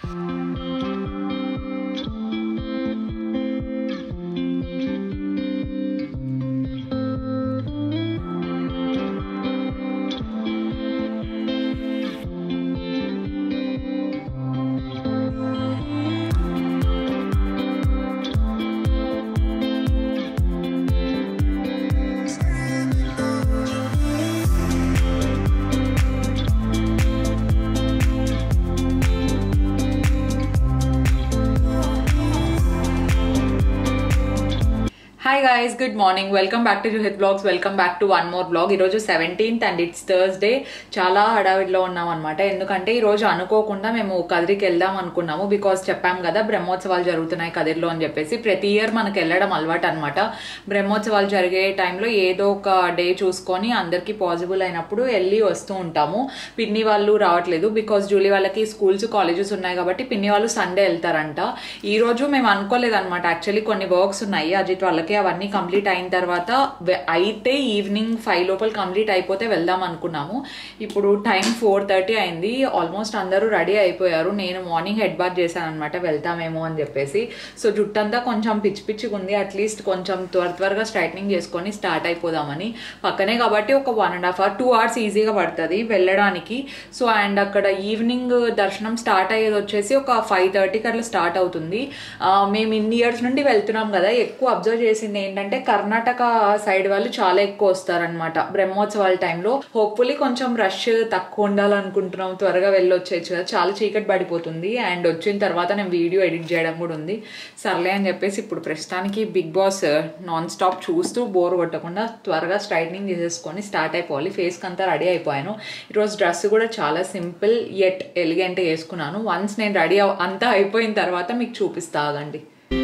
Hi guys good morning welcome back to Juhith blogs welcome back to one more blog ఈరోజు seventeenth and it's Thursday చాలా హడావిడిలో ఉన్నాం అనమాట ఎందుకంటే ఈరోజు అనుకోకుండా మేము కదిరికి వెళ్దాం అనుకున్నాము బికాస్ చెప్పాం కదా బ్రహ్మోత్సవాలు జరుగుతున్నాయి కదిరిలో అని చెప్పేసి ప్రతి ఇయర్ మనకి వెళ్ళడం అలవాటు అనమాట బ్రహ్మోత్సవాలు జరిగే టైంలో ఏదో ఒక డే చూసుకొని అందరికీ పాసిబుల్ అయినప్పుడు వెళ్ళి వస్తూ ఉంటాము పిన్ని వాళ్ళు రావట్లేదు బికాస్ జూలీ వాళ్ళకి స్కూల్స్ కాలేజెస్ ఉన్నాయి కాబట్టి పిన్ని వాళ్ళు సండే వెళ్తారంట ఈ రోజు మేము అనుకోలేదు అనమాట యాక్చువల్లీ కొన్ని వర్క్స్ ఉన్నాయి అజిత్ వాళ్ళకి అవన్నీ కంప్లీట్ అయిన తర్వాత వె- అయితే ఈవినింగ్ ఫైవ్ లోపల కంప్లీట్ అయిపోతే వెళ్దాం అనుకున్నాము ఇప్పుడు టైం ఫోర్ థర్టీ అయింది ఆల్మోస్ట్ అందరూ రెడీ అయిపోయారు నేను మార్నింగ్ హెడ్ బాత్ చేశాను అనమాట వెళ్తామేమో అని చెప్పేసి సో జుట్టంతా కొంచెం పిచ్చి పిచ్చిగా ఉంది అట్లీస్ట్ కొంచెం త్వర త్వరగా స్ట్రైట్నింగ్ చేసుకొని స్టార్ట్ అయిపోదామని పక్కనే కాబట్టి ఒక one and half hour two hours ఈజీగా పడుతుంది వెళ్ళడానికి సో అండ్ అక్కడ ఈవినింగ్ దర్శనం స్టార్ట్ అయ్యేది వచ్చేసి ఒక ఫైవ్ థర్టీకి అట్లా స్టార్ట్ అవుతుంది ఆ, మేము ఇన్ని ఇయర్స్ నుండి వెళ్తున్నాం కదా ఎక్కువ అబ్జర్వ్ చేసింది ఏంటంటే కర్ణాటక సైడ్ వాళ్ళు చాలా ఎక్కువ వస్తారనమాట బ్రహ్మోత్సవాల టైంలో హోప్ఫుల్లీ కొంచెం రష్ తక్కువ ఉండాలనుకుంటున్నాం త్వరగా వెళ్ళొచ్చేయచ్చు కదా చాలా చీకటి పడిపోతుంది అండ్ వచ్చిన తర్వాత నేను వీడియో ఎడిట్ చేయడం కూడా ఉంది సర్లే అని చెప్పేసి ఇప్పుడు ప్రస్తుతానికి బిగ్ బాస్ నాన్ స్టాప్ చూస్తూ బోర్ కొట్టకుండా త్వరగా స్ట్రైట్నింగ్ చేసేసుకొని స్టార్ట్ అయిపోవాలి ఫేస్కి అంతా రెడీ అయిపోయాను ఈరోజు డ్రెస్ కూడా చాలా సింపుల్ ఎట్ ఎలిగెంట్ వేసుకున్నాను వన్స్ నేను రెడీ అంతా అయిపోయిన తర్వాత మీకు చూపిస్తా ఆగండి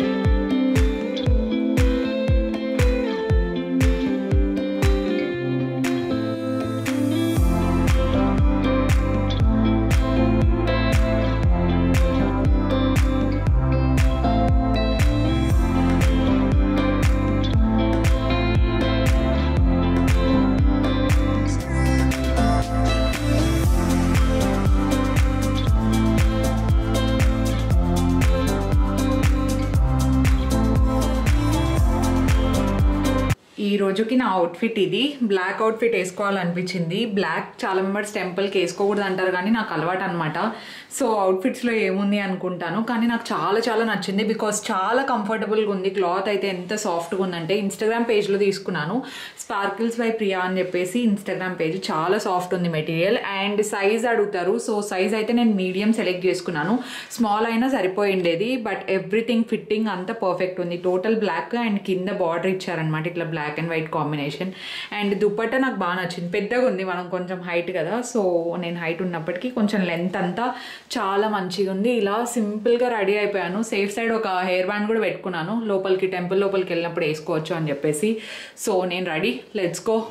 ఈ రోజుకి నా అవుట్ఫిట్ ఇది బ్లాక్ అవుట్ఫిట్ వేసుకోవాలనిపించింది బ్లాక్ చాలా మెంబర్స్ టెంపుల్కి వేసుకోకూడదు అంటారు కానీ నాకు అలవాటు అనమాట సో అవుట్ఫిట్స్లో ఏముంది అనుకుంటాను కానీ నాకు చాలా చాలా నచ్చింది బికాస్ చాలా కంఫర్టబుల్గా ఉంది క్లాత్ అయితే ఎంత సాఫ్ట్గా ఉందంటే ఇన్స్టాగ్రామ్ పేజ్లో తీసుకున్నాను స్పార్కిల్స్ బై ప్రియా అని చెప్పేసి ఇన్స్టాగ్రామ్ పేజ్ చాలా సాఫ్ట్ ఉంది మెటీరియల్ అండ్ సైజ్ అడుగుతారు సో సైజ్ అయితే నేను మీడియం సెలెక్ట్ చేసుకున్నాను స్మాల్ అయినా సరిపోయిండేది బట్ ఎవ్రీథింగ్ ఫిట్టింగ్ అంతా పర్ఫెక్ట్ ఉంది టోటల్ బ్లాక్ అండ్ కింద బార్డర్ ఇచ్చారనమాట ఇట్లా black and white combination and dupatta నాకు బాగా నచ్చింది పెద్దగా ఉంది మనం కొంచెం హైట్ కదా సో నేను హైట్ ఉన్నప్పటికీ కొంచెం లెంత్ అంతా చాలా మంచిగా ఉంది ఇలా సింపుల్గా రెడీ అయిపోయాను సేఫ్ సైడ్ ఒక హెయిర్ బ్యాండ్ కూడా పెట్టుకున్నాను లోపలికి టెంపుల్ లోపలికి వెళ్ళినప్పుడు వేసుకోవచ్చు అని చెప్పేసి సో నేను రెడీ లెట్స్ గో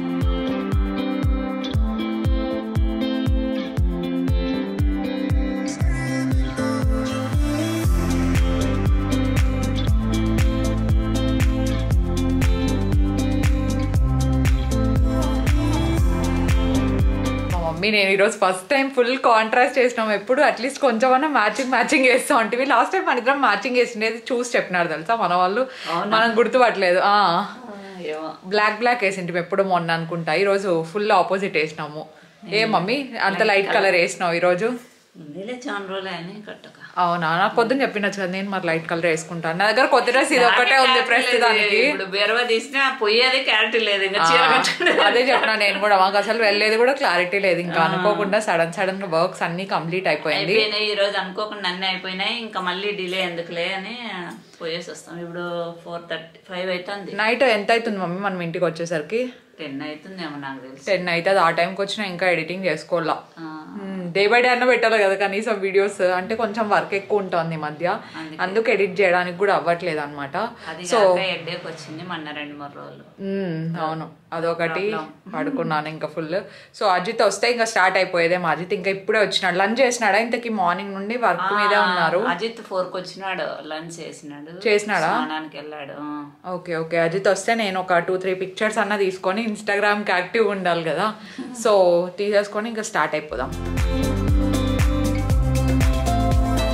మా మమ్మీ నేను ఈరోజు ఫస్ట్ టైం ఫుల్ కాంట్రాస్ట్ చేసినాం ఎప్పుడు అట్లీస్ట్ కొంచెమన్నా మ్యాచింగ్ మ్యాచింగ్ వేస్తా ఉంటే లాస్ట్ టైం మన ఇద్దరం మ్యాచింగ్ వేసిండేది చూసి చెప్పినారు తెలుసా మన వాళ్ళు మనం గుర్తుపట్టలేదు ఆ ఏమో బ్లాక్ బ్లాక్ వేసింటి ఎప్పుడు మొన్న అనుకుంటా ఈరోజు ఫుల్ ఆపోజిట్ వేసినాము ఏ మమ్మీ అంత లైట్ కలర్ వేసినావు ఈరోజు ఉందిలే చాలా రోజులు అని కట్టక అవునా నాకు పొద్దున్న చెప్పినచ్చు కదా నేను మరి లైట్ కలర్ వేసుకుంటాను నా దగ్గర కొత్త డ్రెస్ ఇది ఒకటే ఉంది ప్రస్తుతానికి ఇప్పుడు బెరవ తీసినా పోయేది క్యారెక్టర్ లేదు ఇంకా చీర కట్టుకునే అదే చెప్పిన నేను కూడా మాకు అసలు వెళ్ళేది కూడా క్లారిటీ లేదు ఇంకా అనుకోకుండా సడన్ సడన్ గా వర్క్స్ అన్ని కంప్లీట్ అయిపోయింది అయిపోయినాయి ఈ రోజు అనుకోకుండా అన్నీ అయిపోయినాయి ఇంకా మళ్ళీ డిలే ఎందుకులే అని పోయేసి వస్తాం ఇప్పుడు ఫోర్ థర్టీ ఫైవ్ అవుతుంది నైట్ ఎంత అవుతుంది మమ్మీ మనం ఇంటికి వచ్చేసరికి టెన్ అవుతుందేమో నాకు తెలుసు టెన్ అవుతుంది ఆ టైంకి వచ్చినా ఇంకా ఎడిటింగ్ చేసుకోవాలా ఆ, డే బై డే అన్న పెట్టాలి కదా కనీసం వీడియోస్ అంటే కొంచెం వర్క్ ఎక్కువ ఉంటుంది ఈ మధ్య అందుకు ఎడిట్ చేయడానికి కూడా అవ్వట్లేదు అనమాట అది సో కాక హెడ్ఏక్ వచ్చింది మొన్న రెండు మూడు రోజులు అవును అదొకటి పడుకున్నాను ఇంకా ఫుల్ సో అజిత్ వస్తే ఇంకా స్టార్ట్ అయిపోయేదే మా అజిత్ ఇంకా ఇప్పుడే వచ్చినాడు లంచ్ చేసినాడా ఇంతకి మార్నింగ్ నుండి వర్క్ మీదే ఉన్నారు అజిత్ ఫోర్ కి వచ్చినాడు లంచ్ చేసినాడు చేసినాడా? స్నానానికి వెళ్ళాడు ఆ. ఓకే ఓకే అజిత్ వస్తే నేను ఒక టూ త్రీ పిక్చర్స్ అన్న తీసుకొని ఇన్స్టాగ్రామ్కి యాక్టివ్ ఉండాలి కదా సో తీసేసుకొని ఇంకా స్టార్ట్ అయిపోదాం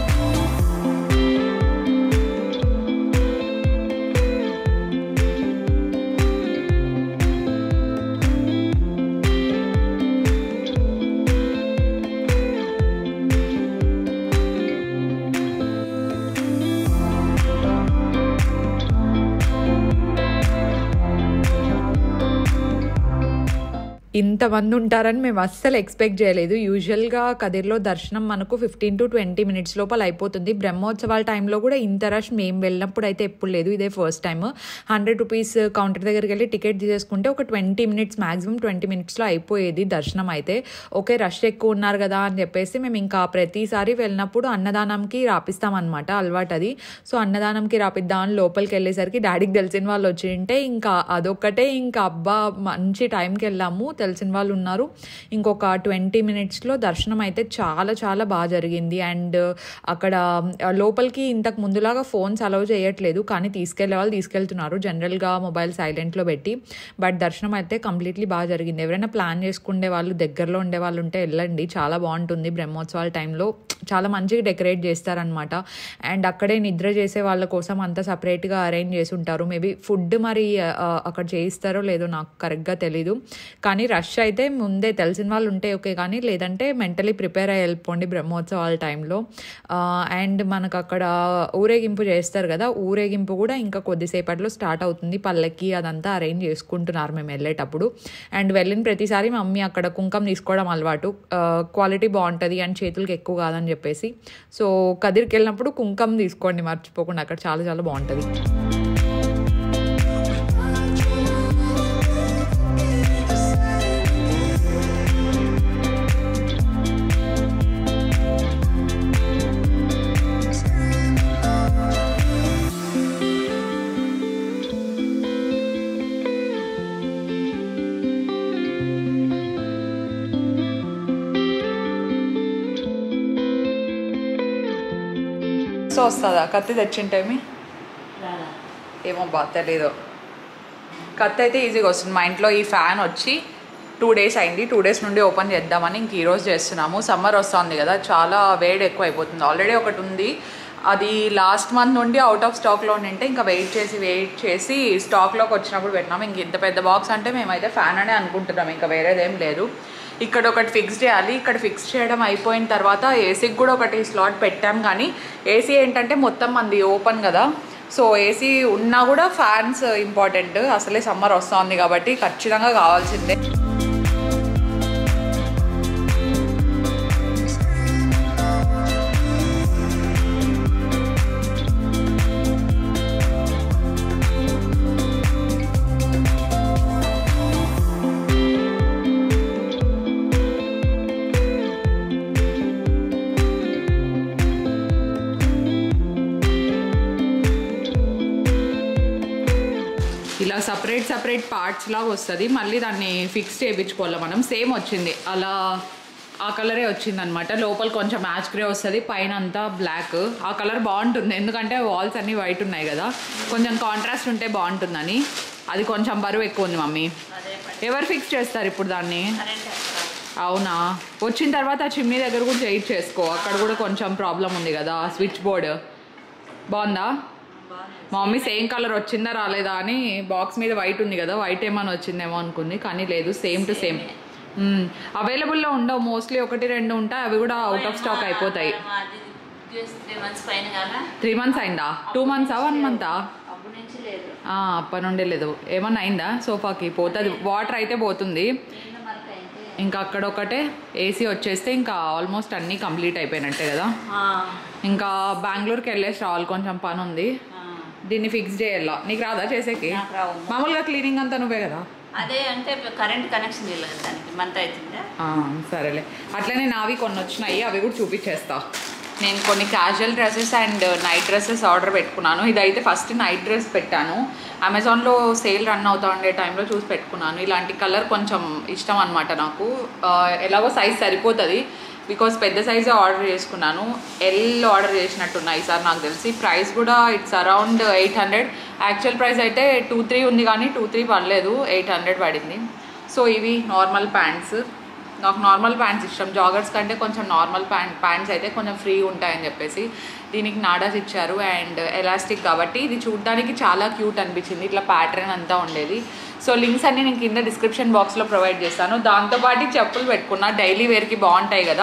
ఇంతమంది ఉంటారని మేము అస్సలు ఎక్స్పెక్ట్ చేయలేదు యూజువల్గా కదిర్లో దర్శనం మనకు ఫిఫ్టీన్ టు ట్వంటీ మినిట్స్ లోపల అయిపోతుంది బ్రహ్మోత్సవాల టైంలో కూడా ఇంత రష్ మేము వెళ్ళినప్పుడు అయితే ఎప్పుడు లేదు ఇదే first time hundred rupees counter దగ్గరికి వెళ్ళి టికెట్ తీసేసుకుంటే ఒక ట్వంటీ మినిట్స్ మాక్సిమం ట్వంటీ మినిట్స్లో అయిపోయేది దర్శనం అయితే ఓకే రష్ ఎక్కువ ఉన్నారు కదా అని చెప్పేసి మేము ఇంకా ప్రతిసారి వెళ్ళినప్పుడు అన్నదానంకి రాపిస్తామన్నమాట అలవాటు అది సో అన్నదానంకి రాపిద్దాం అని లోపలికి వెళ్ళేసరికి డాడీకి తెలిసిన వాళ్ళు వచ్చి ఉంటే ఇంకా అదొక్కటే ఇంకా అబ్బా మంచి టైంకి వెళ్ళాము తెలిసిన వాళ్ళు ఉన్నారు ఇంకొక ట్వంటీ మినిట్స్లో దర్శనం అయితే చాలా చాలా బాగా జరిగింది అండ్ అక్కడ లోపలికి ఇంతకు ముందులాగా ఫోన్స్ అలౌ చేయట్లేదు కానీ తీసుకెళ్లే వాళ్ళు తీసుకెళ్తున్నారు జనరల్గా మొబైల్ సైలెంట్లో పెట్టి బట్ దర్శనం అయితే కంప్లీట్లీ బాగా జరిగింది ఎవరైనా ప్లాన్ చేసుకునే వాళ్ళు దగ్గరలో ఉండే వాళ్ళు ఉంటే వెళ్ళండి చాలా బాగుంటుంది బ్రహ్మోత్సవాల టైంలో చాలా మంచిగా డెకరేట్ చేస్తారనమాట అండ్ అక్కడే నిద్ర చేసే వాళ్ళ కోసం అంతా సపరేట్గా అరేంజ్ చేసి ఉంటారు మేబీ ఫుడ్ మరి ఆ, అక్కడ చేయిస్తారో లేదో నాకు కరెక్ట్గా తెలీదు కానీ రష్ అయితే ముందే తెలిసిన వాళ్ళు ఉంటే ఓకే కానీ లేదంటే మెంటలీ ప్రిపేర్ అయ్యి వెళ్ళిపోండి బ్రహ్మోత్సవాల టైంలో అండ్ మనకు అక్కడ ఊరేగింపు చేస్తారు కదా ఊరేగింపు కూడా ఇంకా కొద్దిసేపట్లో స్టార్ట్ అవుతుంది పల్లకి అదంతా అరేంజ్ చేసుకుంటున్నారు మేము వెళ్ళేటప్పుడు అండ్ వెళ్ళిన ప్రతిసారి మా మమ్మీ అక్కడ కుంకం తీసుకోవడం అలవాటు క్వాలిటీ బాగుంటుంది అండ్ చేతులకి ఎక్కువ కాదని చెప్పేసి సో కదిరికి వెళ్ళినప్పుడు కుంకం తీసుకోండి మర్చిపోకుండా అక్కడ చాలా చాలా బాగుంటుంది సో వస్తుందా కత్తి తెచ్చింటేమి ఏమో బా తెలీదు కత్తి అయితే ఈజీగా వస్తుంది మా ఇంట్లో ఈ ఫ్యాన్ వచ్చి టూ డేస్ అయింది టూ డేస్ నుండి ఓపెన్ చేద్దామని ఇంక ఈరోజు చేస్తున్నాము సమ్మర్ వస్తుంది కదా చాలా వేడి ఎక్కువ అయిపోతుంది ఆల్రెడీ ఒకటి ఉంది అది లాస్ట్ మంత్ నుండి అవుట్ ఆఫ్ స్టాక్లో ఉండింటే ఇంకా వెయిట్ చేసి వెయిట్ చేసి స్టాక్లోకి వచ్చినప్పుడు పెట్టినాము ఇంక ఇంత పెద్ద బాక్స్ అంటే మేమైతే ఫ్యాన్ అనే అనుకుంటున్నాం ఇంకా వేరేదేం లేదు ఇక్కడ ఒకటి ఫిక్స్ చేయాలి ఇక్కడ ఫిక్స్ చేయడం అయిపోయిన తర్వాత ఏసీకి కూడా ఒకటి స్లాట్ పెట్టాం కానీ ఏసీ ఏంటంటే మొత్తం మంది ఓపెన్ కదా సో ఏసీ ఉన్నా కూడా ఫ్యాన్స్ ఇంపార్టెంట్ అసలే సమ్మర్ వస్తుంది కాబట్టి ఖచ్చితంగా కావాల్సిందే ఇలా సపరేట్ సపరేట్ పార్ట్స్ లాగా వస్తుంది మళ్ళీ దాన్ని ఫిక్స్ చేయించుకోవాలి మనం సేమ్ వచ్చింది అలా ఆ కలరే వచ్చింది అనమాట లోపల కొంచెం మ్యాచ్ గ్రే వస్తుంది పైన అంతా బ్లాక్ ఆ కలర్ బాగుంటుంది ఎందుకంటే వాల్స్ అన్నీ వైట్ ఉన్నాయి కదా కొంచెం కాంట్రాస్ట్ ఉంటే బాగుంటుందని అది కొంచెం బరువు ఎక్కువ ఉంది మమ్మీ అదే ఎవరు ఫిక్స్ చేస్తారు ఇప్పుడు దాన్ని కరెంట్ అవునా వచ్చిన తర్వాత ఆ చిమ్నీ దగ్గర కూడా చేయి చేసుకో అక్కడ కూడా కొంచెం ప్రాబ్లం ఉంది కదా స్విచ్ బోర్డ్ బాగుందా మా మమ్మీ సేమ్ కలర్ వచ్చిందా రాలేదా అని బాక్స్ మీద వైట్ ఉంది కదా వైట్ ఏమైనా వచ్చిందేమో అనుకుంది కానీ లేదు సేమ్ టు సేమ్ అవైలబుల్లో ఉండవు మోస్ట్లీ ఒకటి రెండు ఉంటాయి అవి కూడా అవుట్ ఆఫ్ స్టాక్ అయిపోతాయి అది త్రీ మంత్స్ పైన కదా త్రీ మంత్స్ అయిందా టూ మంత్సా వన్ మంతా అప్పటి నుంచి లేదు అప్పటి నుండి లేదు ఏమన్నా అయిందా సోఫాకి పోతుంది వాటర్ అయితే పోతుంది నీళ్ళ మరక అయితే ఇంకా అక్కడ ఒకటే ఏసీ వచ్చేస్తే ఇంకా ఆల్మోస్ట్ అన్నీ కంప్లీట్ అయిపోయినట్టే కదా ఆ, ఇంకా బెంగళూరుకి వెళ్ళేసి రావాలి కొంచెం పని ఉంది ఆ. దీన్ని ఫిక్స్ చేయాలా నీకు రాదా చేసేకి నాకు రావు. మామూలుగా క్లీనింగ్ అంతా నువ్వే కదా అదే అంటే కరెంట్ కనెక్షన్ లేదు కదా దానికి మంత్ అవుతుందా ఆ, సరేలే అట్లనే నావి కొన్ని వచ్చినాయి అవి కూడా చూపించేస్తా నేను కొన్ని casual dresses and night dresses order పెట్టుకున్నాను ఇదైతే ఫస్ట్ నైట్ డ్రెస్ పెట్టాను అమెజాన్లో సేల్ రన్ అవుతా ఉండే టైంలో చూసి పెట్టుకున్నాను ఇలాంటి కలర్ కొంచెం ఇష్టం అనమాట నాకు ఆ, ఎలాగో సైజ్ సరిపోతుంది బికాస్ పెద్ద సైజే ఆర్డర్ చేసుకున్నాను ఎల్ ఆర్డర్ చేసినట్టున్నాయి సార్ నాకు తెలిసి ప్రైస్ కూడా it's around eight hundred actual price అయితే టూ త్రీ ఉంది కానీ టూ త్రీ పడలేదు ఎయిట్ హండ్రెడ్ పడింది సో ఇవి నార్మల్ ప్యాంట్స్ నాకు నార్మల్ ప్యాంట్స్ ఇష్టం జాగర్స్ కంటే కొంచెం నార్మల్ ప్యాంట్ ప్యాంట్స్ అయితే కొంచెం ఫ్రీ ఉంటాయని చెప్పేసి దీనికి నాడాస్ ఇచ్చారు అండ్ ఎలాస్టిక్ కాబట్టి ఇది చూడడానికి చాలా క్యూట్ అనిపించింది ఇట్లా ప్యాటర్న్ అంతా ఉండేది సో లింక్స్ అన్ని నేను కింద డిస్క్రిప్షన్ బాక్స్లో ప్రొవైడ్ చేస్తాను దాంతోపాటు చెప్పులు పెట్టుకున్నా డైలీ వేర్కి బాగుంటాయి కదా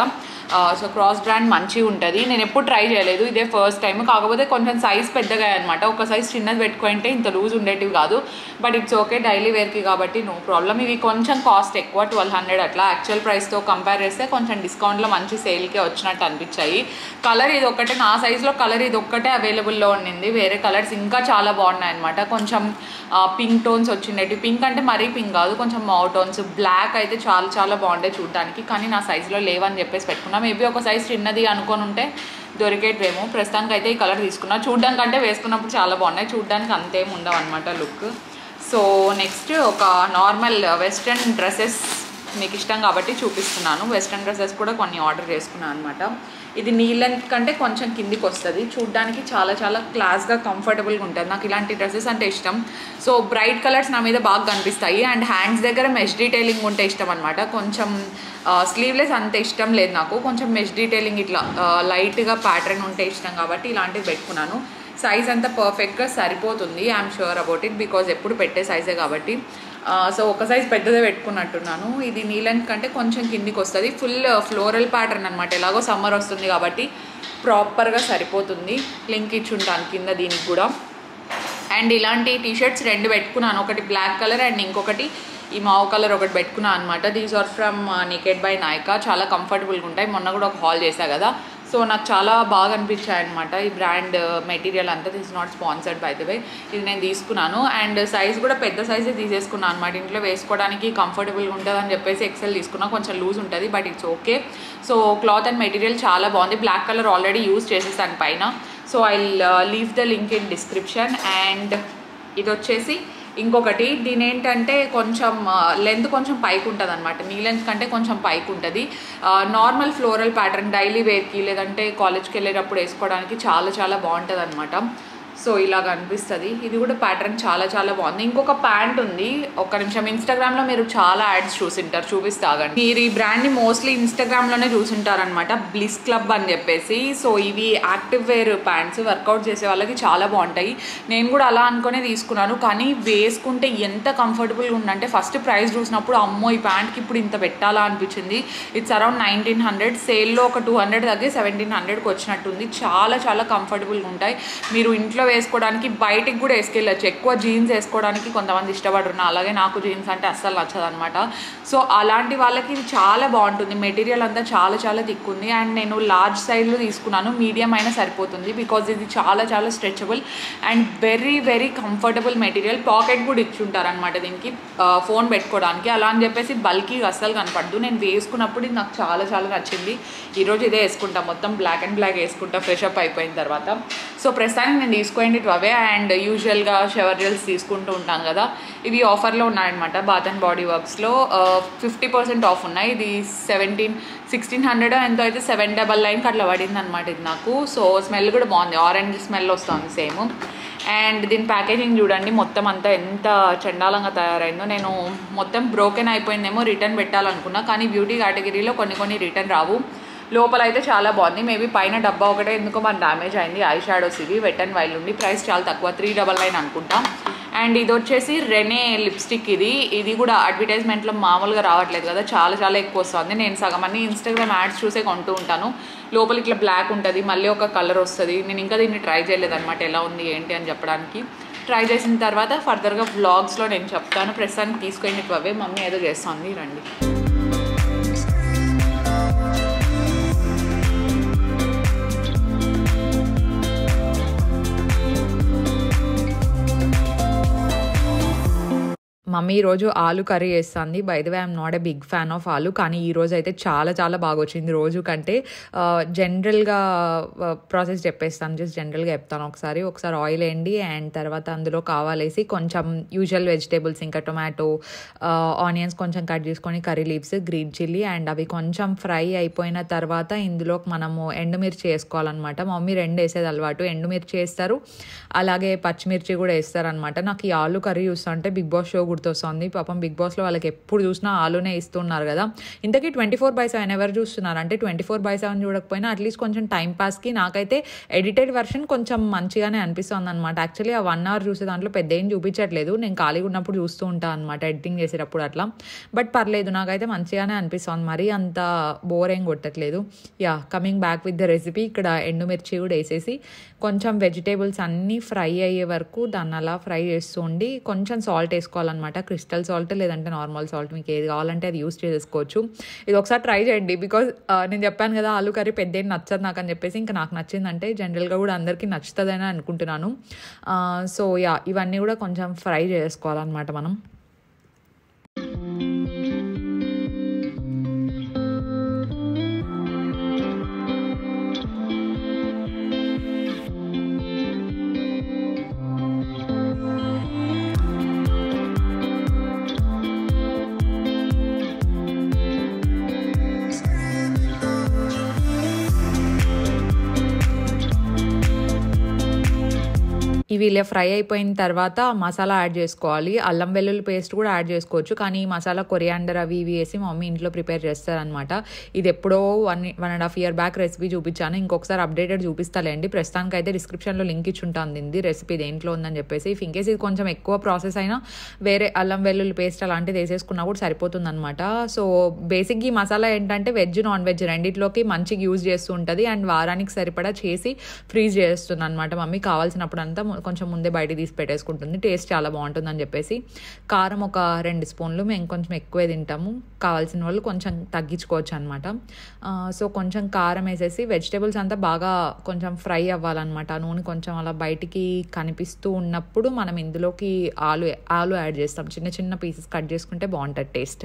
సో క్రాస్ బ్రాండ్ మంచిగా ఉంటుంది నేను ఎప్పుడు ట్రై చేయలేదు ఇదే ఫస్ట్ టైం కాకపోతే కొంచెం సైజ్ పెద్దగా అనమాట ఒక సైజ్ చిన్నది పెట్టుకుంటే ఇంత లూజ్ ఉండేటివి కాదు బట్ ఇట్స్ ఓకే డైలీ వేర్కి కాబట్టి నో ప్రాబ్లం ఇవి కొంచెం కాస్ట్ ఎక్కువ ట్వెల్వ్ హండ్రెడ్ అట్లా యాక్చువల్ ప్రైస్తో కంపేర్ చేస్తే కొంచెం డిస్కౌంట్లో మంచి సేల్కే వచ్చినట్టు అనిపించాయి కలర్ ఇది ఒక్కటే నా సైజులో కలర్ ఇది ఒక్కటే అవైలబుల్లో ఉండింది వేరే కలర్స్ ఇంకా చాలా బాగున్నాయి అనమాట కొంచెం పింక్ టోన్స్ వచ్చినట్టు పింక్ అంటే మరీ పింక్ కాదు కొంచెం మౌ టోన్స్ బ్లాక్ అయితే చాలా చాలా బాగుండే చూడడానికి కానీ నా సైజులో లేవని చెప్పేసి పెట్టుకున్నా మేబీ ఒక సైజ్ చిన్నది అనుకొని ఉంటే దొరికేటివేమో ప్రస్తుతానికి అయితే ఈ కలర్ తీసుకున్నా చూడడానికి అంటే వేసుకున్నప్పుడు చాలా బాగున్నాయి చూడడానికి అంతేం ఉండవు అనమాట లుక్ సో నెక్స్ట్ ఒక నార్మల్ వెస్ట్రన్ డ్రెస్సెస్ మీకు ఇష్టం కాబట్టి చూపిస్తున్నాను వెస్ట్రన్ డ్రెస్సెస్ కూడా కొన్ని ఆర్డర్ చేసుకున్నాను అనమాట ఇది నీ లెంత్ కంటే కొంచెం కిందికి వస్తుంది చూడడానికి చాలా చాలా క్లాస్గా కంఫర్టబుల్గా ఉంటుంది నాకు ఇలాంటి డ్రెస్సెస్ అంటే ఇష్టం సో బ్రైట్ కలర్స్ నా మీద బాగా కనిపిస్తాయి అండ్ హ్యాండ్స్ దగ్గర మెష్ డీటెయిలింగ్ ఉంటే ఇష్టం అనమాట కొంచెం స్లీవ్లెస్ అంత ఇష్టం లేదు నాకు కొంచెం మెష్ డీటెయిలింగ్ ఇట్లా లైట్గా ప్యాటర్న్ ఉంటే ఇష్టం కాబట్టి ఇలాంటివి పెట్టుకున్నాను సైజ్ అంతా పర్ఫెక్ట్గా సరిపోతుంది I'm sure about it because ఎప్పుడు పెట్టే సైజే కాబట్టి సో ఒక సైజ్ పెద్దదే పెట్టుకున్నట్టున్నాను ఇది నీ లెంత్ కంటే కొంచెం కిందికి వస్తుంది ఫుల్ ఫ్లోరల్ ప్యాటర్న్ అనమాట ఎలాగో సమ్మర్ వస్తుంది కాబట్టి ప్రాపర్గా సరిపోతుంది లింక్ ఇచ్చి ఉంటాను కింద దీనికి కూడా అండ్ ఇలాంటి టీషర్ట్స్ రెండు పెట్టుకున్నాను ఒకటి బ్లాక్ కలర్ అండ్ ఇంకొకటి ఈ మావు కలర్ ఒకటి పెట్టుకున్నాను అనమాట these are from Nykd by Nykaa చాలా కంఫర్టబుల్గా ఉంటాయి మొన్న కూడా ఒక హాల్ చేశా కదా సో నాకు చాలా బాగా అనిపించాయి అనమాట ఈ బ్రాండ్ మెటీరియల్ అంతా this not sponsored by the way ఇది నేను తీసుకున్నాను అండ్ సైజ్ కూడా పెద్ద సైజే తీసేసుకున్నాను అనమాట ఇంట్లో వేసుకోవడానికి కంఫర్టబుల్గా ఉంటుంది అని చెప్పేసి ఎక్సెల్ తీసుకున్నా కొంచెం లూజ్ ఉంటుంది but it's okay so cloth and material చాలా బాగుంది బ్లాక్ కలర్ ఆల్రెడీ యూజ్ చేసేసాను పైన so I leave the link in description and ఇది వచ్చేసి ఇంకొకటి దీని ఏంటంటే కొంచెం లెంత్ కొంచెం పైకి ఉంటుంది అనమాట నీ లెంత్ కంటే కొంచెం పైకి ఉంటుంది నార్మల్ ఫ్లోరల్ ప్యాటర్న్ డైలీ వేర్కి లేదంటే కాలేజ్కి వెళ్ళేటప్పుడు వేసుకోవడానికి చాలా చాలా బాగుంటుంది అనమాట సో ఇలాగ అనిపిస్తుంది ఇది కూడా ప్యాటర్న్ చాలా చాలా బాగుంది ఇంకొక ప్యాంట్ ఉంది ఒక నిమిషం ఇన్స్టాగ్రామ్లో మీరు చాలా యాడ్స్ చూసింటారు చూపిస్తాగండి మీరు ఈ బ్రాండ్ని మోస్ట్లీ ఇన్స్టాగ్రామ్లోనే చూసింటారనమాట బ్లిస్ క్లబ్ అని చెప్పేసి సో ఇవి యాక్టివ్ వేర్ ప్యాంట్స్ వర్కౌట్ చేసే వాళ్ళకి చాలా బాగుంటాయి నేను కూడా అలా అనుకునే తీసుకున్నాను కానీ వేసుకుంటే ఎంత కంఫర్టబుల్గా ఉందంటే ఫస్ట్ ప్రైస్ చూసినప్పుడు అమ్మో ఈ ప్యాంట్కి ఇప్పుడు ఇంత పెట్టాలా అనిపించింది ఇట్స్ అరౌండ్ నైన్టీన్ హండ్రెడ్ సేల్లో ఒక టూ హండ్రెడ్ తగ్గి సెవెంటీన్ హండ్రెడ్కి వచ్చినట్టుంది చాలా చాలా కంఫర్టబుల్గా ఉంటాయి మీరు ఇంట్లో వేసుకోవడానికి బయటికి కూడా వేసుకెళ్ళచ్చు ఎక్కువ జీన్స్ వేసుకోవడానికి కొంతమంది ఇష్టపడుతున్నారు అలాగే నాకు జీన్స్ అంటే అస్సలు నచ్చదు అనమాట సో అలాంటి వాళ్ళకి ఇది చాలా బాగుంటుంది మెటీరియల్ అంతా చాలా చాలా తిక్కుంది అండ్ నేను లార్జ్ సైజ్లో తీసుకున్నాను మీడియం అయినా సరిపోతుంది బికాజ్ ఇది చాలా చాలా stretchable and very very comfortable material pocket కూడా ఇచ్చుంటారు అనమాట దీనికి ఫోన్ పెట్టుకోవడానికి అలా అని చెప్పేసి బల్కీ అస్సలు కనపడదు నేను వేసుకున్నప్పుడు ఇది నాకు చాలా చాలా నచ్చింది ఈరోజు ఇదే వేసుకుంటా మొత్తం బ్లాక్ అండ్ బ్లాక్ వేసుకుంటా ఫ్రెష్ అప్ అయిపోయిన తర్వాత సో ప్రస్తుతానికి నేను తీసుకోండి అవే అండ్ యూజువల్గా షవర్ జెల్స్ తీసుకుంటూ ఉంటాను కదా ఇవి ఆఫర్లో ఉన్నాయన్నమాట బాత్ అండ్ బాడీ వర్క్స్లో ఫిఫ్టీ పర్సెంట్ ఆఫ్ ఉన్నాయి ఇది సెవెంటీన్ సిక్స్టీన్ హండ్రెడ్ ఎంతో అయితే సెవెన్ డబల్ నైన్కి అట్లా పడింది అనమాట ఇది నాకు సో స్మెల్ కూడా బాగుంది ఆరెంజ్ స్మెల్ వస్తుంది సేమ్ అండ్ దీని ప్యాకేజింగ్ చూడండి మొత్తం అంతా ఎంత చండాలంగా తయారైందో నేను మొత్తం బ్రోకెన్ అయిపోయిందేమో రిటర్న్ పెట్టాలనుకున్నా కానీ బ్యూటీ కేటగిరీలో కొన్ని కొన్ని రిటర్న్ రావు లోపల అయితే చాలా బాగుంది మేబీ పైన డబ్బా ఒకటే ఎందుకో మన డ్యామేజ్ అయింది ఐ షాడోస్ ఇవి వెట్ అండ్ వైల్ ఉండి ప్రైస్ చాలా తక్కువ త్రీ డబల్ నైన్ అనుకుంటా అండ్ ఇది వచ్చేసి రెనే లిప్స్టిక్ ఇది ఇది కూడా అడ్వర్టైజ్మెంట్లో మామూలుగా రావట్లేదు కదా చాలా చాలా ఎక్కువ వస్తుంది నేను సగం అన్ని ఇన్స్టాగ్రామ్ యాడ్స్ చూసే కొంటూ ఉంటాను లోపల ఇట్లా బ్లాక్ ఉంటుంది మళ్ళీ ఒక కలర్ వస్తుంది నేను ఇంకా దీన్ని ట్రై చేయలేదు అనమాట ఎలా ఉంది ఏంటి అని చెప్పడానికి ట్రై చేసిన తర్వాత ఫర్దర్గా వ్లాగ్స్లో నేను చెప్తాను ప్రస్తుతానికి తీసుకొని అవే మమ్మీ ఏదో చేస్తుంది రండి మమ్మీ ఈరోజు ఆలు కర్రీ చేస్తుంది by the way I'm not a big fan of aloo కానీ ఈ రోజు అయితే చాలా చాలా బాగా వచ్చింది రోజు కంటే జనరల్గా ప్రాసెస్ చెప్పేస్తాను జస్ట్ జనరల్గా చెప్తాను ఒకసారి ఒకసారి ఆయిల్ వేయండి అండ్ తర్వాత అందులో కావాలేసి కొంచెం యూజువల్ వెజిటేబుల్స్ ఇంకా టొమాటో ఆనియన్స్ కొంచెం కట్ చేసుకొని curry leaves green chilli and అవి కొంచెం ఫ్రై అయిపోయిన తర్వాత ఇందులో మనము ఎండుమిర్చి వేసుకోవాలన్నమాట మమ్మీ రెండు వేసేది అలవాటు ఎండుమిర్చి వేస్తారు అలాగే పచ్చిమిర్చి కూడా వేస్తారనమాట నాకు ఈ ఆలు కర్రీ చూస్తుంటే బిగ్ బాస్ షో గుర్తు గుర్తొస్తుంది పాపం బిగ్ బాస్లో వాళ్ళకి ఎప్పుడు చూసినా ఆలునే ఇస్తున్నారు కదా ఇంతకీ ట్వంటీ ఫోర్ బై సెవెన్ ఎవరు చూస్తున్నారు అంటే ట్వంటీ ఫోర్ బై సెవెన్ చూడకపోయినా అట్లీస్ట్ కొంచెం టైం పాస్కి నాకైతే ఎడిటెడ్ వెర్షన్ కొంచెం మంచిగానే అనిపిస్తుంది అనమాట యాక్చువల్లీ ఆ వన్ అవర్ చూసే దాంట్లో పెద్ద ఏం చూపించట్లేదు నేను ఖాళీగా ఉన్నప్పుడు చూస్తూ ఉంటాను అనమాట ఎడిటింగ్ చేసేటప్పుడు అట్లా బట్ పర్లేదు నాకైతే మంచిగానే అనిపిస్తుంది మరీ అంత బోర్ ఏం కొట్టట్లేదు yeah coming back with the recipe ఇక్కడ ఎండుమిర్చి కూడా వేసేసి కొంచెం వెజిటేబుల్స్ అన్నీ ఫ్రై అయ్యే వరకు దాన్ని అలా ఫ్రై చేస్తూ ఉండి కొంచెం సాల్ట్ వేసుకోవాలన్నమాట క్రిస్టల్ సాల్ట్ లేదంటే నార్మల్ సాల్ట్ మీకు ఏది కావాలంటే అది యూస్ చేసుకోవచ్చు ఇది ఒకసారి ట్రై చేయండి బికాజ్ నేను చెప్పాను కదా ఆలు కర్రీ పెద్ద ఏం నచ్చదు నాకు అని చెప్పేసి ఇంకా నాకు నచ్చిందంటే జనరల్గా కూడా అందరికీ నచ్చుతుందని అనుకుంటున్నాను సో యా ఇవన్నీ కూడా కొంచెం ఫ్రై చేసుకోవాలన్నమాట మనం ఇవి ఇలా ఫ్రై అయిపోయిన తర్వాత మసాలా యాడ్ చేసుకోవాలి అల్లం వెల్లుల్లి పేస్ట్ కూడా యాడ్ చేసుకోవచ్చు కానీ ఈ మసాలా కొరియాండర్ అవి ఇవి వేసి మా మమ్మీ ఇంట్లో ప్రిపేర్ చేస్తారనమాట ఇది ఎప్పుడో one one and half year back recipe చూపించాను ఇంకొకసారి అప్డేటెడ్ చూపిస్తాలేండి ప్రస్తుతానికి అయితే డిస్క్రిప్షన్లో లింక్ ఇచ్చి ఉంటుంది ఇది రెసిపీ దేంట్లో ఉందని చెప్పేసి ఇఫ్ ఇన్కేస్ ఇది కొంచెం ఎక్కువ ప్రాసెస్ అయినా వేరే అల్లం వెల్లుల్లి పేస్ట్ అలాంటిది వేసేసుకున్నా కూడా సరిపోతుంది అనమాట సో బేసిక్ ఈ మసాలా ఏంటంటే వెజ్ నాన్ వెజ్ రెండిట్లోకి మంచిగా యూజ్ చేస్తూ ఉంటుంది అండ్ వారానికి సరిపడా చేసి ఫ్రీజ్ చేస్తుంది అనమాట మమ్మీ కావాల్సినప్పుడు అంతా కొంచెం ముందే బయట తీసి పెట్టేసుకుంటుంది టేస్ట్ చాలా బాగుంటుందని చెప్పేసి కారం ఒక రెండు స్పూన్లు మేము కొంచెం ఎక్కువే తింటాము కావాల్సిన వాళ్ళు కొంచెం తగ్గించుకోవచ్చు అనమాట సో కొంచెం కారం వేసేసి వెజిటేబుల్స్ అంతా బాగా కొంచెం ఫ్రై అవ్వాలన్నమాట ఆ నూనె కొంచెం అలా బయటికి కనిపిస్తూ ఉన్నప్పుడు మనం ఇందులోకి ఆలు ఆలు యాడ్ చేస్తాం చిన్న చిన్న పీసెస్ కట్ చేసుకుంటే బాగుంటుంది టేస్ట్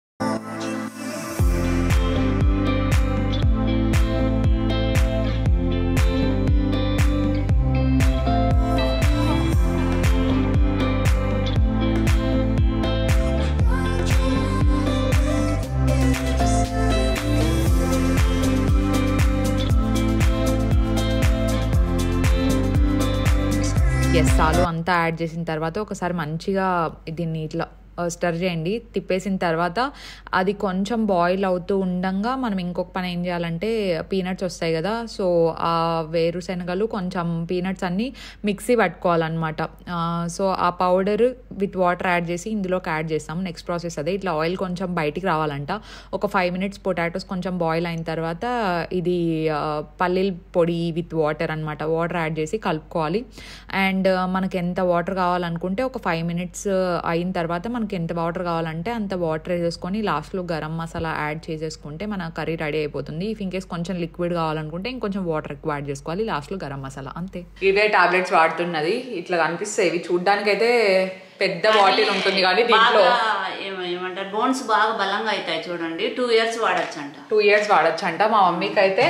ఎస్ ఆలు అంతా యాడ్ చేసిన తర్వాత ఒకసారి మంచిగా దీన్ని ఇట్లా స్టర్ చేయండి తిప్పేసిన తర్వాత అది కొంచెం బాయిల్ అవుతూ ఉండంగా మనం ఇంకొక పని ఏం చేయాలంటే పీనట్స్ వస్తాయి కదా సో ఆ వేరుశనగలు కొంచెం పీనట్స్ అన్నీ మిక్సీ పట్టుకోవాలన్నమాట సో ఆ పౌడర్ విత్ వాటర్ యాడ్ చేసి ఇందులోకి యాడ్ చేస్తాం నెక్స్ట్ ప్రాసెస్ అదే ఇట్లా ఆయిల్ కొంచెం బయటికి రావాలంట ఒక ఫైవ్ మినిట్స్ పొటాటోస్ కొంచెం బాయిల్ అయిన తర్వాత ఇది పల్లీల పొడి విత్ వాటర్ అనమాట వాటర్ యాడ్ చేసి కలుపుకోవాలి అండ్ మనకి ఎంత వాటర్ కావాలనుకుంటే ఒక ఫైవ్ మినిట్స్ అయిన తర్వాత మనకి ఎంత వాటర్ కావాలంటే అంత వాటర్ వేసేసుకొని లాస్ట్లో గరం మసాలా యాడ్ చేసేసుకుంటే మన కర్రీ రెడీ అయిపోతుంది ఇఫ్ ఇన్కేస్ కొంచెం లిక్విడ్ కావాలనుకుంటే ఇంకొంచెం వాటర్ ఎక్కువ యాడ్ చేసుకోవాలి లాస్ట్లో గరం మసాలా అంతే ఇవే టాబ్లెట్స్ వాడుతున్నది ఇట్లా కనిపిస్తాయి ఇవి చూడ్డానికి అయితే పెద్ద బాటిల్ ఉంటుంది కానీ దీంట్లో బాగా ఏమ- ఏమంటారు బోన్స్ బాగా బలంగా అవుతాయి చూడండి టూ ఇయర్స్ వాడచ్చు అంట టూ ఇయర్స్ వాడచ్చంట మా మమ్మీకి అయితే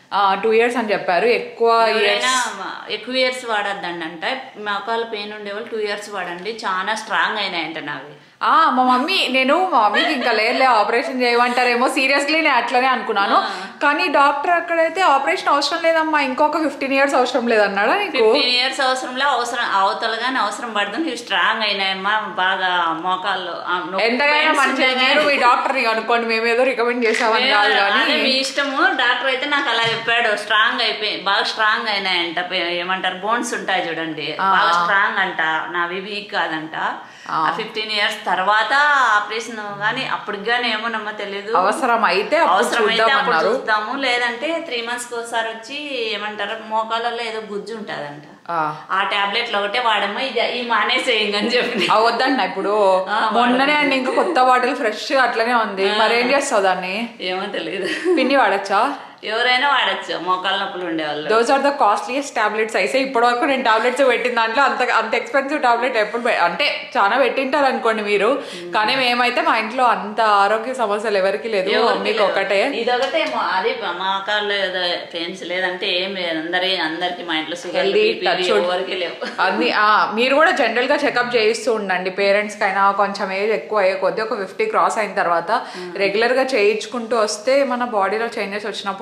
టూ ఇయర్స్ అని చెప్పారు ఎక్కువ ఎవరైనా ఎక్కువ ఇయర్స్ వాడద్దండి అంటే మోకాలు పెయిన్ ఉండే వాళ్ళు టూ ఇయర్స్ వాడండి చాలా స్ట్రాంగ్ అయినాయంట నావి ఆ మా మమ్మీ నేను మా మమ్మీకి ఇంకా లేదులే ఆపరేషన్ చేయమంటారేమో సీరియస్లీ నేను అట్లనే అనుకున్నాను కానీ డాక్టర్ అక్కడైతే ఆపరేషన్ అవసరం లేదమ్మా ఇంకొక ఫిఫ్టీన్ ఇయర్స్ అవసరం లేదన్నాడా నీకు ఫిఫ్టీన్ ఇయర్స్ అవసరంలో అవసరం అవతల కానీ అవసరం పడుతుంది ఇవి స్ట్రాంగ్ అయినాయమ్మా బాగా మోకాళ్ళు ఆ, నొప్పి ఎంతకైనా pains మంచిది ఉన్నాయి మీరు మీ డాక్టర్ అనుకోండి మేమేదో రికమెండ్ చేసామని కాదు కానీ అదే మీ ఇష్టము డాక్టర్ అయితే నాకు అలా చెప్పాడు స్ట్రాంగ్ అయిపోయి బాగా స్ట్రాంగ్ అయినాయంట పే- ఏమంటారు బోన్స్ ఉంటాయి చూడండి బాగా స్ట్రాంగ్ అంట నావి వీక్ కాదంట ఫిఫ్టీన్ ఇయర్స్ తర్వాత ఆపరేషన్ గానీ అప్పటికి గానీ ఏమోనమ్మా తెలియదు అవసరం అయితే అప్పుడు అవసరమైతే చూద్దాం అప్పుడు అన్నారు చూస్తాము లేదంటే త్రీ మంత్స్ కి ఒకసారి వచ్చి ఏమంటారు మోకాలలో ఏదో గుజ్జు ఉంటదంట ఆ. ఆ టాబ్లెట్లు ఒకటే వాడమ్మా ఇది ఈ మానేసేయండి అని చెప్పి ఆ, వద్దన్న ఇప్పుడు మొన్ననే అండి ఇంకా కొత్త బాటిల్ ఫ్రెష్ అట్లనే ఉంది మరి ఏం చేస్తావు దాన్ని ఏమో తెలియదు పిండి వాడచ్చా ఎవరైనా వాడచ్చు మోకాల నొప్పులు ఉండేవాళ్ళు those are the costliest tablets అయితే ఇప్పటి వరకు నేను టాబ్లెట్స్ పెట్టిన దాంట్లో అంత అంత ఎక్స్పెన్సివ్ టాబ్లెట్ ఎప్పుడు పె- అంటే చాలా పెట్టింటారు అనుకోండి మీరు కానీ మేమైతే మా ఇంట్లో అంత ఆరోగ్య సమస్యలు ఎవరికి లేదు మీకు ఒకటే ఇదొకటే మొ- అది మోకాళ్ళు ఏదో పెయిన్స్ లేదంటే ఏం లేదు అందరి అందరికి మా ఇంట్లో షుగర్ Healthy, touch wood. ఎవరికి లేవు అన్ని ఆ, మీరు కూడా జనరల్ గా చెకప్ చేయిస్తూ ఉండండి పేరెంట్స్ కైనా కొంచెం ఏజ్ ఎక్కువ అయ్యే కొద్దీ ఒక ఫిఫ్టీ క్రాస్ అయిన తర్వాత రెగ్యులర్ గా చేయించుకుంటూ వస్తే మన బాడీలో చేంజెస్ వచ్చినప్పుడు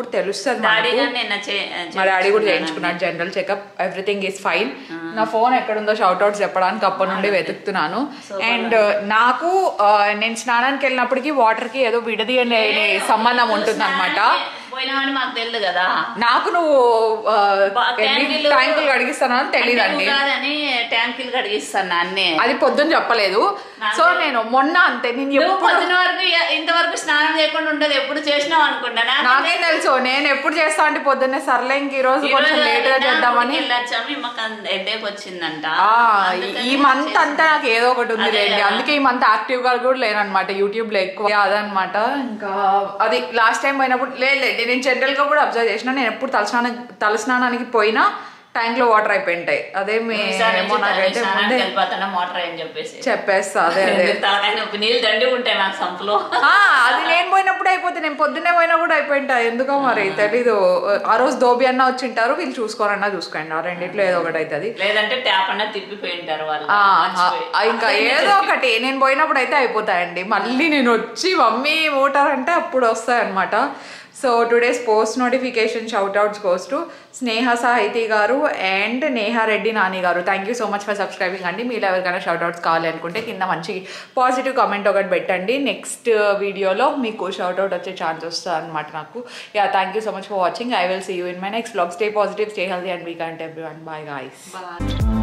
అప్పుడు తెలుస్తుంది డాడీ మనకు. గారు నిన్న చే- మా డాడీ కూడా చేయించుకున్నానండి. చేయించుకున్నాడు general checkup everything is fine నా ఫోన్ ఎక్కడుందో షౌట్ అవుట్స్ చెప్పడానికి అప్పటి నుండి వెతుకుతున్నాను అండ్ నాకు ఆ, నేను స్నానానికి వెళ్ళినప్పటికీ వాటర్ కి ఏదో విడది అనే సంబంధం ఉంటుంది అనమాట పోయినామని మాకు తెలియదు కదా నాకు నువ్వు ఆ, బా- ఎన్ని ట్యాంకులు- ట్యాంకులు కడిగిస్తానని అంటే తెలియదండి నువ్వు కాదని ట్యాంకులు కడిగిస్తాను అన్నీ అది పొద్దున్న చెప్పలేదు సో నేను మొన్న అంతే నేను నువ్వు ఎప్పుడు పొద్దున వరకు ఎ- ఇంతవరకు స్నానం చేయకుండా ఉండదు ఎప్పుడు చేసినావు అనుకుంటా నాకు నాకేం తెలుసు నేను ఎప్పుడు చేస్తా అంటే పొద్దున్నే సర్లే ఇంక ఈ రోజు ఈ కొంచెం రోజు లేట్ గా నిన్న చేద్దామని ఊరికి వెళ్ళొచ్చాము మాకు హెడేక్ వచ్చిందంట ఆ, అందుకని ఈ మంత్ అంతా నాకు ఏదో ఒకటి ఉంది అదే లేండి కదా. అందుకే ఈ మంత్ యాక్టివ్ గా కూడా లేనమాట యూట్యూబ్ లో ఎక్కువ అదనమాట ఇంకా అది లాస్ట్ టైం పోయినప్పుడు లేదండి నేను జనరల్ గా కూడా అబ్జర్వ్ చేసిన నేను ఎప్పుడు తలస్నానం తలస్నానానికి పోయినా ట్యాంక్ లో వాటర్ అయిపోయింటాయి అదే మీ ఈసారి నుంచి ఏమో నాకైతే స్నానానికి ముందే వెళ్ళిపోతున్నా మోటార్ అని చెప్పేసి చెప్పేస్తా అదే అదే ఎందుకు తలకాయ నొప్పి నీళ్ళు దండి ఉంటాయి మాకు సంపులో ఆ, అది నేను పోయినప్పుడు అయిపోతే నేను పొద్దున్నే పోయినా కూడా అయిపోయింటా ఎందుకో మరి తెలీదు ఆ రోజు దోబి అన్న వచ్చింటారు వీళ్ళు చూసుకోరన్నా చూసుకోండి ఆ రెండిట్లో ఏదో ఒకటి అవుతుంది లేదంటే ట్యాప్ అన్న తిప్పిపోయి ఉంటారు వాళ్ళు ఆ, మర్చిపోయి. ఆ, ఇంకా ఏదో ఒకటి నేను పోయినప్పుడు అయితే అయిపోతాయండి మళ్ళీ నేను వచ్చి మమ్మీ మోటార్ అంటే అప్పుడు వస్తాయన్నమాట so today's post notification shoutouts goes to Sneha Sahithi garu and Neha Reddy Nani garu thank you so much for subscribing అండి మీరు ఎవరికైనా షౌట్అవుట్స్ కావాలి అనుకుంటే కింద మంచి పాజిటివ్ కామెంట్ ఒకటి పెట్టండి నెక్స్ట్ వీడియోలో మీకు షౌట్అవుట్ వచ్చే ఛాన్స్ వస్తుంది అనమాట నాకు yeah thank you so much for watching I will see you in my next blog stay positive stay healthy and we can't every one bye guys Bye.